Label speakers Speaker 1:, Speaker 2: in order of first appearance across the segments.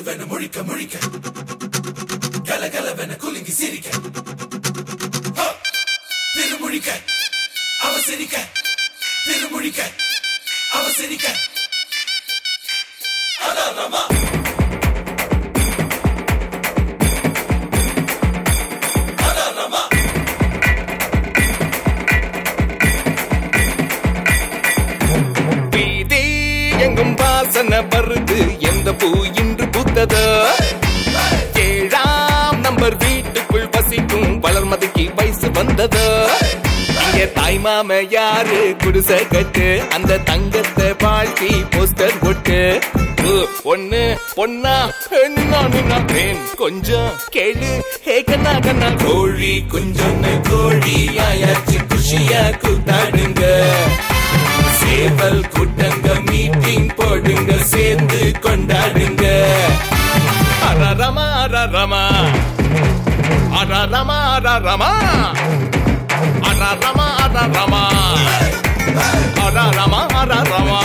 Speaker 1: கலகலவென முழிக்க முழிக்க கலகலவென குலுங்கி சிரிக்க ஹ! திருமுழிக்க அவ சிரிக்க திருமுழிக்க அவ சிரிக்க அதான் ரமா அதான் ரமா
Speaker 2: வீதி எங்கும் வாசனை வருது எந்த பூ இன்று பூத்ததோ ஏழாம் நம்பர் வீட்டுக்குள் வசிக்கும் வளர்மதிக்கு வயசு வந்ததோ இங்க தாய் மாம யாரு குடிசை கட்டு அந்த தங்கத்தை வாழ்த்தி போஸ்டர் போட்டு ஊ, ஒண்ணு பொண்ணா நின்னா நின்னா தேன் கொஞ்சம் கேளு ஹே கண்ணா கண்ணா கோழி குஞ்சொன்னு கோழி ஆயாச்சு குஷியா கூத்தாடுங்க சேவல் கூட்டங்க மீட்டிங் போடுங்க சேர்ந்து கொண்டாடுங்க அரரமா அரரமா அரரமா அரரமா அரரமா அரரமா அரரமா அரரமா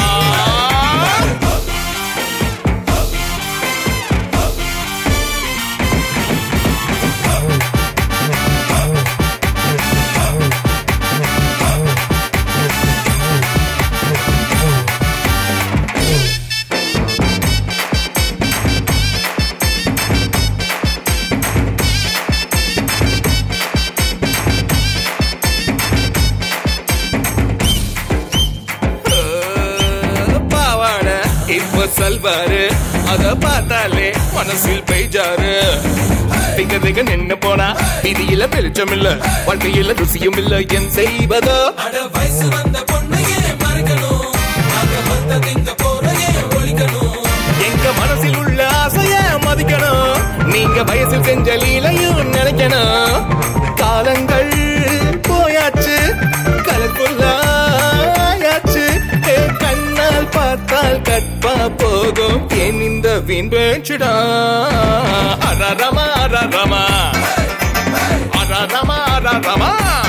Speaker 2: பாவாட இப்ப சல்வாரு அத பார்த்தாலே மனசில் பெய்ஜாரு திங்க திங்க நின்னு போனா விதியில வெளிச்சம் இல்ல வாழ்க்கையில ருசியும் இல்ல என் செய்வதோ
Speaker 1: அட வயசு வந்த பொண்ணையே மறக்கணும் அங்க வந்த இங்க போறையே ஒழிக்கணும்
Speaker 2: எங்க மனசில் உள்ள ஆசைய மதிக்கணும் நீங்க வயசில் செஞ்ச லீலையும் நினைக்கணும் காலங்கள் போயாச்சு கலக்குள்ளாயாச்சு என் கண்ணால் பார்த்தால் கற்பா போகும் என் இந்த வீண் பேச்சுடா அரரமா அரரமா அரரமா அரரமா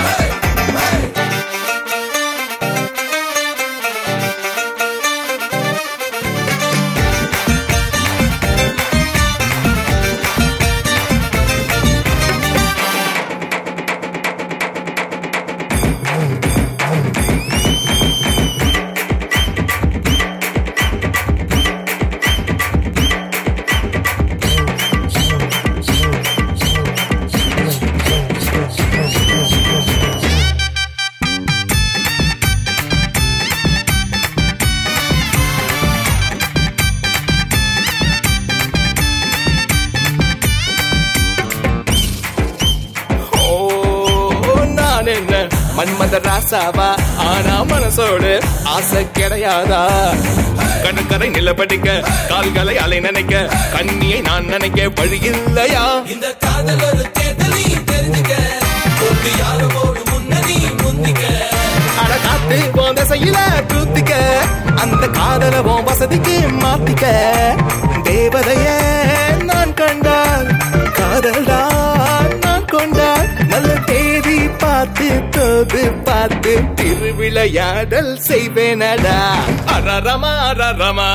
Speaker 2: ஓ நான் என்ன மன்மத ராசாவா ஆனா மனசோடு ஆசை கிடையாதா கடற்கரை நிலப்படிக்க கால்களை அலை நினைக்க கண்ணியை நான் நினைக்க வழி இல்லையா
Speaker 1: இந்த காதல் ஒரு தேர்தல் நீ தெரிஞ்சுக்க போட்டு யாரும் போடு முன்ன நீ முந்திக்க
Speaker 2: அட காத்து போந்த செய்யல தூத்திக்க அந்த காதல உன் வசதிக்கு மாத்திக்க தேவதைய நான் கண்டால் காதல்டா நான் கொண்டால் நல்ல தேதி பார்த்து தோது பார்த்து திருவிளையாடல் செய்வேனடா அரரமா அரரமா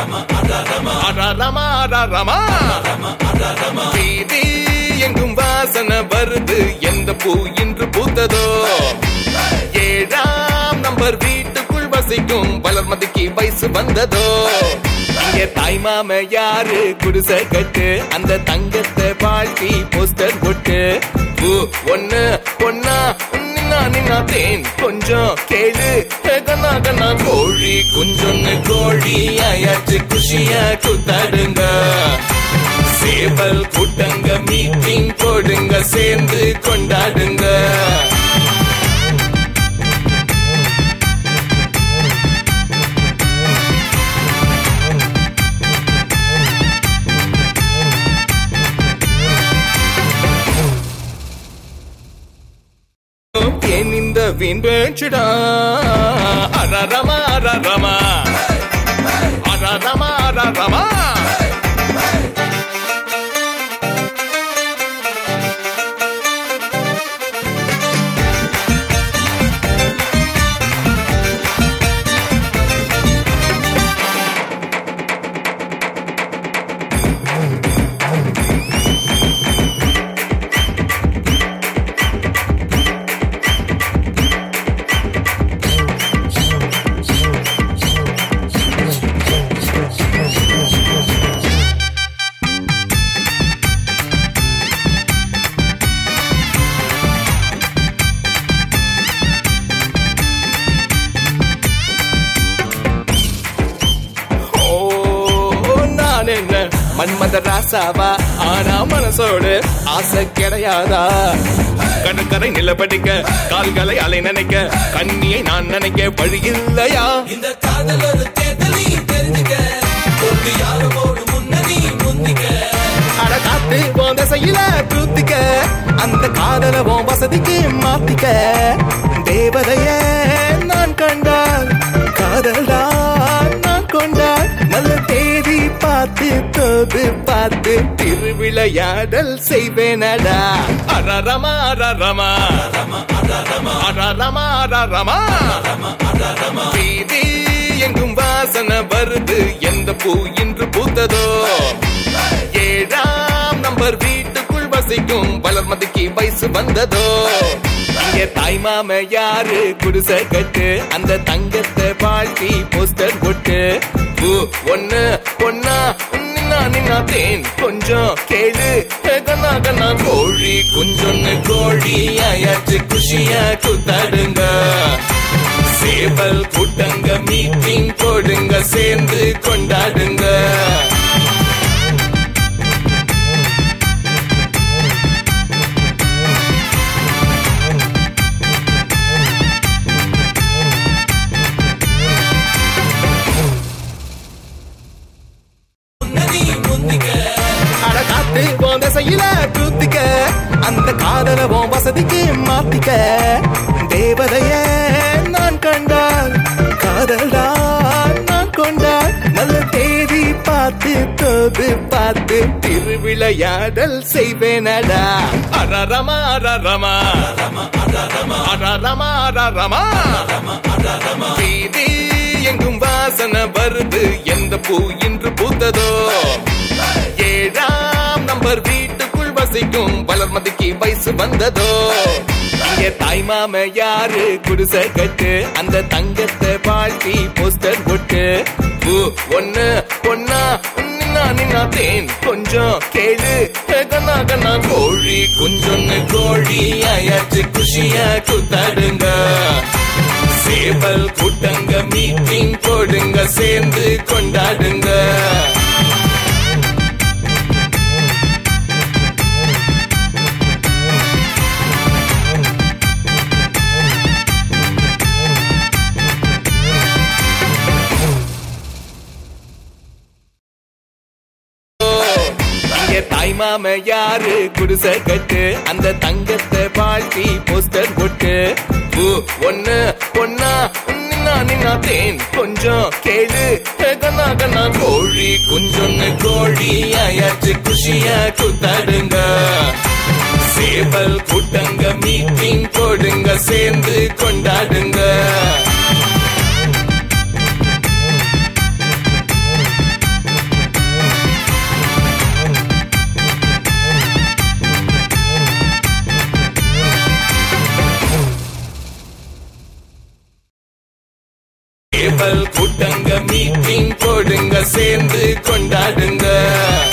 Speaker 2: அரரமா அரரமா வீதி எங்கும் வாசனை வருது எந்த பூ இன்று பூத்ததோ ஏழாம் நம்பர் வீட்டுக்குள் வசிக்கும் வளர்மதிக்கு வயசு வந்ததோ இங்க தாய் மாம யாரு குடிசை கட்டு அந்த தங்கத்தை வாழ்த்தி போஸ்டர் போட்டு பூ ஒண்ணு பொண்ணா நின்னா நின்னா தேன் கொஞ்சம் கேளு ஹே கண்ணா கண்ணா கோழி குஞ்சொன்னு கோழி ஆயாச்சு குஷியா கூத்தாடுங்க சேவல் கூட்டங்க மீட்டிங் போடுங்க சேர்ந்து கொண்டாடுங்க ஏன் இந்த வீண் பேச்சுடா அரரமா அரரமா அரரமா அரரமா மன்மத ராசாவா ஆனா மனசோடு ஆசை கிடையாதா கடற்கரை நிலப்படிக்க கால்களை அலை நினைக்க கண்ணியை நான் நினைக்க வழி இல்லையா
Speaker 1: இந்த காதல் ஒரு தேர்தல் நீ தெரிஞ்சுக்க போட்டு யாரோடு முன்ன நீ முந்திக்க
Speaker 2: அட காத்து போந்த செய்யல தூத்திக்க அந்த காதல உன் வசதிக்கு மாத்திக்க தேவதைய நான் கண்டால் காதல்டா நான் கொண்டால் நல்ல தேதி பார்த்து தோது பார்த்து திருவிளையாடல் செய்வேனடா அரரமா அரரமா அரரமா அரரமா வீதி எங்கும் வாசனை வருது எந்த பூ இன்று பூத்ததோ ஏழாம் நம்பர் வீட்டுக்குள் வசிக்கும் வளர்மதிக்கு வயசு வந்ததோ இங்க தாய் மாம யாரு குடிசை கட்டு அந்த தங்கத்தை வாழ்த்தி போஸ்டர் போட்டு பூ ஒண்ணு ஒன்னா நின்னா நின்னா தேன் கொஞ்சம் கேளு கண்ணா கண்ணா கோழி குஞ்சொன்னு கோழி ஆயாச்சு குஷியா குத்தாடுங்க சேவல் கூட்டங்க மீட்டிங் போடுங்க சேர்ந்து கொண்டாடுங்க
Speaker 1: முன்ன நீ முந்திக்க
Speaker 2: அட காத்து போந்த செய்யல தூத்திக்க அந்த காதல உன் வசதிக்கு மாத்திக்க தேவதைய நான் கண்டால் காதல்டா நான் கொண்டால் நல்ல தேதி பார்த்து தோது பார்த்து திருவிளையாடல் செய்வேனடா அரரமா அரரமா அரரமா அரரமா வீதி எங்கும் வாசனை வருது எந்த பூ இன்று பூத்ததோ ஏழாம் நம்பர் வீட்டுக்குள் வசிக்கும் வளர்மதிக்கு வயசு வந்ததோ இங்க தாய் மாம யாரு குடிசை கட்டு அந்த தங்கத்தை வாழ்த்தி போஸ்டர் போட்டு பூ ஒண்ணு ஒன்னா நின்னா நின்னா தேன் கொஞ்சம் கேளு கண்ணா கண்ணா கோழி குஞ்சொன்னு கோழி ஆயாச்சு குஷியா குத்தாடுங்க சேவல் கூட்டங்க மீட்டிங் போடுங்க சேர்ந்து கொண்டாடுங்க இங்க தாய் மாம யாரு குடிசை கட்டு அந்த தங்கத்தை வாழ்த்தி போஸ்டர் போட்டு பூ ஒண்ணு ஒன்னா நின்னா நின்னா தேன் கொஞ்சம் கேளு கண்ணா கண்ணா கோழி குஞ்சொன்னு கோழி ஆயாச்சு குஷியா குத்தாடுங்க சேவல் கூட்டங்க மீட்டிங் போடுங்க சேர்ந்து கொண்டாடுங்க சேவல் கூட்டங்க மீட்டிங் போடுங்க சேர்ந்து கொண்டாடுங்க